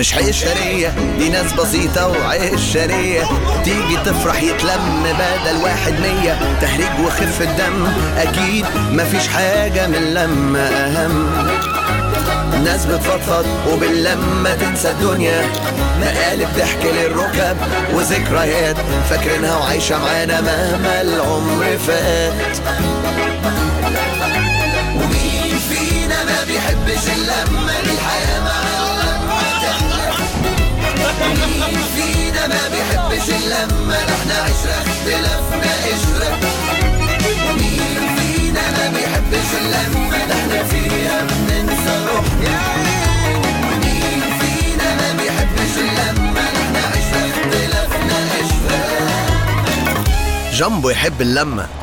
مش حشرية دي ناس بسيطة وعشرية تيجي تفرح يتلم بدل واحد مية تهريج وخفة دم أكيد مفيش حاجة من لما أهم ناس بتفضفض وباللمة تنسى الدنيا مقالب ضحك للركب وذكريات فاكرينها وعايشة معانا مهما العمر فات ومين فينا ما بيحبش اللمة دي الحياة مع اللمة تحلى ومين فينا ما بيحبش اللمة ده احنا عشرة اختلافنا قشرة ومين فينا ما بيحبش اللمة ده احنا فيها بننسى روحنا ومين فينا ما بيحبش اللمة ده احنا عشرة اختلافنا قشرة جامبو يحب اللمة